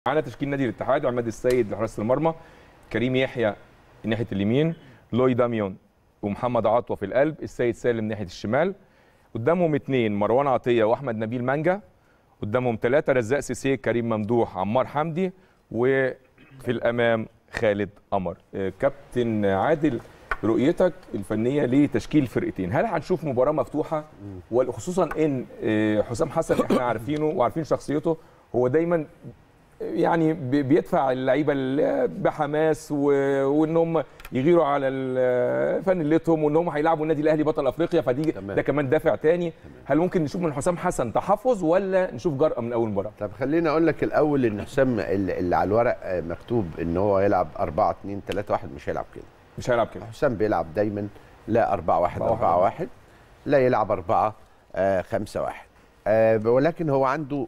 معانا تشكيل نادي الاتحاد عماد السيد لحراسه المرمى كريم يحيى ناحيه اليمين لوي داميون ومحمد عطوه في القلب السيد سالم ناحيه الشمال قدامهم اثنين مروان عطيه واحمد نبيل مانجا قدامهم ثلاثه رزاق سيسي كريم ممدوح عمار حمدي وفي الامام خالد قمر آه، كابتن عادل رؤيتك الفنيه لتشكيل الفرقتين هل هنشوف مباراه مفتوحه وخصوصا ان آه، حسام حسن احنا عارفينه وعارفين شخصيته هو دايما يعني بي- بيدفع اللعيبه ال- بحماس و- وان هم يغيروا على ال- فانيلتهم وان هم هيلعبوا النادي الاهلي بطل افريقيا فدي تمام. ده كمان دافع تاني هل ممكن نشوف من حسام حسن تحفظ ولا نشوف جرأه من اول مباراه طب خليني اقول لك الاول ان حسام اللي اللي على الورق آه، مكتوب ان هو يلعب 4 2 3 1 مش هيلعب كده مش هيلعب كده حسام بيلعب دايما لا 4 1 أربعة 4 1 لا يلعب 4 5 1 ولكن هو عنده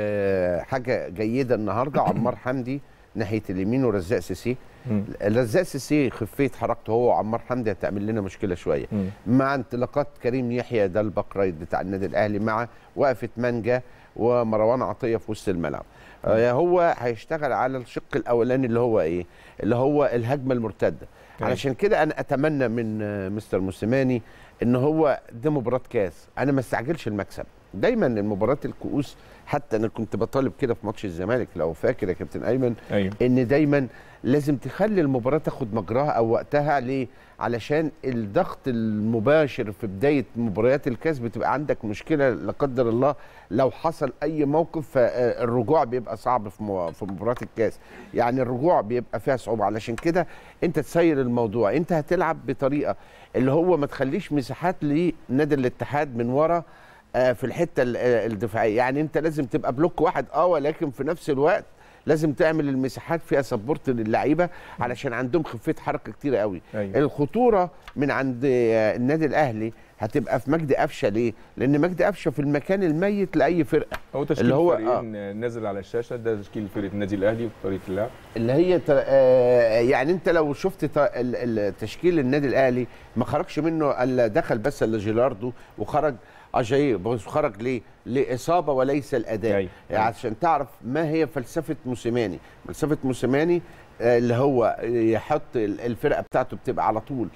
آه، حاجه جيده النهارده عمار حمدي ناحيه اليمين ورزاق سيسي مم. رزاق سيسي خفيه حركته هو وعمار حمدي هتعمل لنا مشكله شويه مم. مع انطلاقات كريم يحيى ده الباك رايت بتاع النادي الاهلي مع وقفه مانجا ومروان عطيه في وسط الملعب آه، هو هيشتغل على الشق الاولاني اللي هو ايه اللي هو الهجمه المرتده أيوة. علشان كده انا اتمنى من آه، مستر موسيماني ان هو دي مباراه كاس انا ما استعجلش المكسب دايما المباراه الكؤوس حتى انا كنت بطالب كده في ماتش الزمالك لو فاكر يا كابتن ايمن ايوه ان دايما لازم تخلي المباراه تاخد مجراها او وقتها ليه علشان الضغط المباشر في بدايه مباريات الكاس بتبقى عندك مشكله لا قدر الله لو حصل اي موقف فالرجوع بيبقى صعب في مو- في مباراه الكاس يعني الرجوع بيبقى فيها صعوبه علشان كده انت تسير الموضوع انت هتلعب بطريقه اللي هو ما تخليش مساحات لنادي الاتحاد من ورا آه، في الحته ال- آه، الدفاعيه يعني انت لازم تبقى بلوك واحد اه ولكن في نفس الوقت لازم تعمل المساحات فيها سبورت للعيبه علشان عندهم خفيه حركه كتيره قوي أيوة. الخطوره من عند آه، النادي الاهلي هتبقى في مجدي قفشه ليه لان مجدي قفشه في المكان الميت لاي فرقه هو تشكيل اللي هو- فريقين نازل على الشاشه ده تشكيل فرقه النادي الاهلي وطريقه اللعب اللي هي ت- آه، يعني انت لو شفت ت- ال- ال- تشكيل النادي الاهلي ما خرجش منه الا دخل بس الا جيلاردو وخرج اجاي بس خرج ليه؟ لاصابه وليس الاداء أيوة. يعني عشان تعرف ما هي فلسفه موسيماني فلسفه موسيماني آه، اللي هو يحط ال- الفرقه بتاعته بتبقى على طول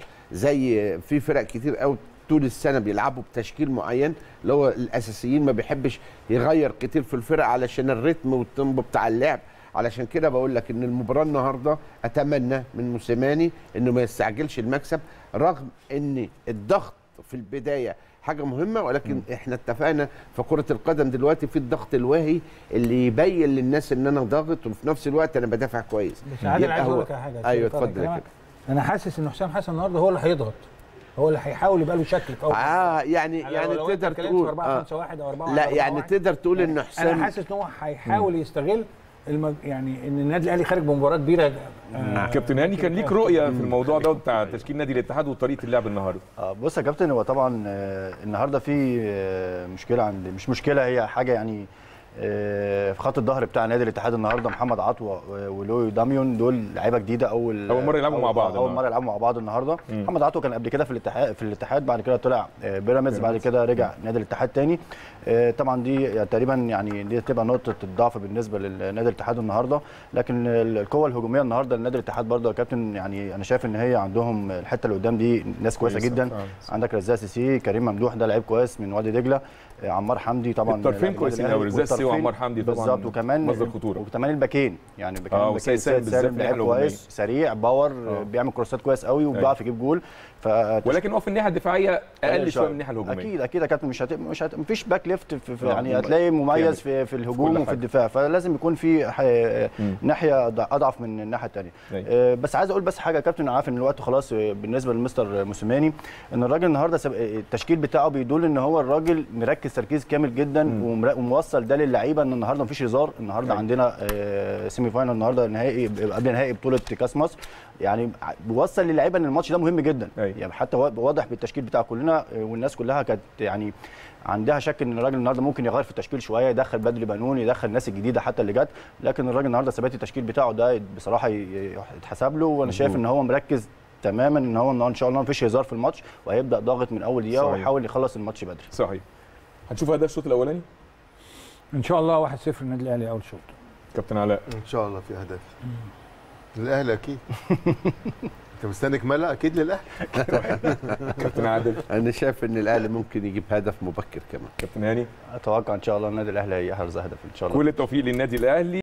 زي في فرق كتير قوي طول السنه بيلعبوا بتشكيل معين اللي هو الاساسيين ما بيحبش يغير كتير في الفرق علشان الريتم والتيمبو بتاع اللعب علشان كده بقول لك ان المباراه النهارده اتمنى من موسيماني انه ما يستعجلش المكسب رغم ان الضغط في البدايه حاجه مهمه ولكن احنا اتفقنا في كره القدم دلوقتي في الضغط الواهي اللي يبين للناس ان انا ضاغط وفي نفس الوقت انا بدافع كويس بس عادل يبقى عايز هو- اقول لك على حاجه ايوه عشان اتفضل يا كلامك. كابتن انا حاسس ان حسام حسن النهارده هو اللي هيضغط هو اللي هيحاول يبقى له شكل في اول اه يعني يعني لو أنت تقدر اتكلمت تقول في 4 آه 5 1 او 4 لا يعني تقدر تقول ان انا حسام حاسس ان هو هيحاول يستغل المج... يعني ان النادي الاهلي خارج بمباراه كبيره آه كابتن هاني كان ليك رؤيه في الموضوع ده بتاع تشكيل نادي الاتحاد وطريقه اللعب النهارده آه، بص يا كابتن هو طبعا آه، النهارده في آه، مشكله عند مش مشكله هي حاجه يعني آه، في خط الظهر بتاع نادي الاتحاد النهارده محمد عطوه و- ولوي داميون دول لعيبه جديده اول أول مرة يلعبوا أول- مع بعض اول النهاردة. مره يلعبوا مع بعض النهارده مم. محمد عطوه كان قبل كده في الاتحاد في الاتحاد بعد كده طلع آه، بيراميدز بعد كده رجع نادي الاتحاد تاني آه، طبعا دي تقريبا يعني دي تبقى نقطه الضعف بالنسبه للنادي الاتحاد النهارده لكن القوه الهجوميه النهارده لنادي الاتحاد برضه يا كابتن يعني انا شايف ان هي عندهم الحته اللي قدام دي ناس كويسه كويسة جدا فعلا. عندك رزاق سيسي كريم ممدوح ده لعيب كويس من وادي دجله آه، عمار حمدي طبعا الطرفين لاعب كويسين الأهلي، أوي، رزاق سيسي والطرفين وعمار حمدي طبعاً بالظبط وكمان مصدر خطورة. وكمان الباكين يعني باكين آه، الباكين وسيد سالم سيد بالذات سالم من لعيب الناحية كويس الهجومية. سريع باور آه. بيعمل كروسات كويس قوي وبيعرف يجيب جول ف ولكن هو في الناحيه الدفاعيه اقل شويه من الناحيه الهجوميه اكيد اكيد يا كابتن مش هت... مش هت... مفيش باك ليفت في... في آه، يعني مم- هتلاقي مميز جامد. في في كل الهجوم حاجة. وفي الدفاع فلازم يكون في ح... مم. ناحيه ض- اضعف من الناحيه الثانيه أيوة. آه، بس عايز اقول بس حاجه يا كابتن أنا عارف ان الوقت خلاص آه، بالنسبه لمستر موسيماني ان الراجل النهارده سب... آه، التشكيل بتاعه بيدل ان هو الراجل مركز تركيز كامل جدا ومر... وموصل ده للعيبه ان النهارده مفيش هزار النهارده أيوة. عندنا آه، سيمي فاينال النهارده نهائي قبل نهائي بطوله كاس مصر يعني ع- بيوصل للعيبه ان الماتش ده مهم جدا أيوة. يعني حتى وا- واضح بالتشكيل بتاع كلنا آه، والناس كلها كانت يعني عندها شك ان الراجل النهارده ممكن يغير في التشكيل شويه يدخل بدري بنون يدخل الناس الجديده حتى اللي جت لكن الراجل النهارده ثبات التشكيل بتاعه ده بصراحه ي- يتحسب له وانا شايف ان هو مركز تماما ان هو ان شاء الله مفيش هزار في الماتش وهيبدا ضاغط من اول دقيقه صحيح. ويحاول يخلص الماتش بدري صحيح هنشوف هدف الشوط الاولاني ان شاء الله 1-0 النادي الاهلي اول شوط كابتن علاء ان شاء الله في اهداف للاهلي اكيد انت مستني كمالة اكيد للاهلي كابتن عادل انا شايف ان الاهلي ممكن يجيب هدف مبكر كمان كابتن هاني اتوقع ان شاء الله النادي الاهلي هيحرز هدف ان شاء الله كل التوفيق للنادي الاهلي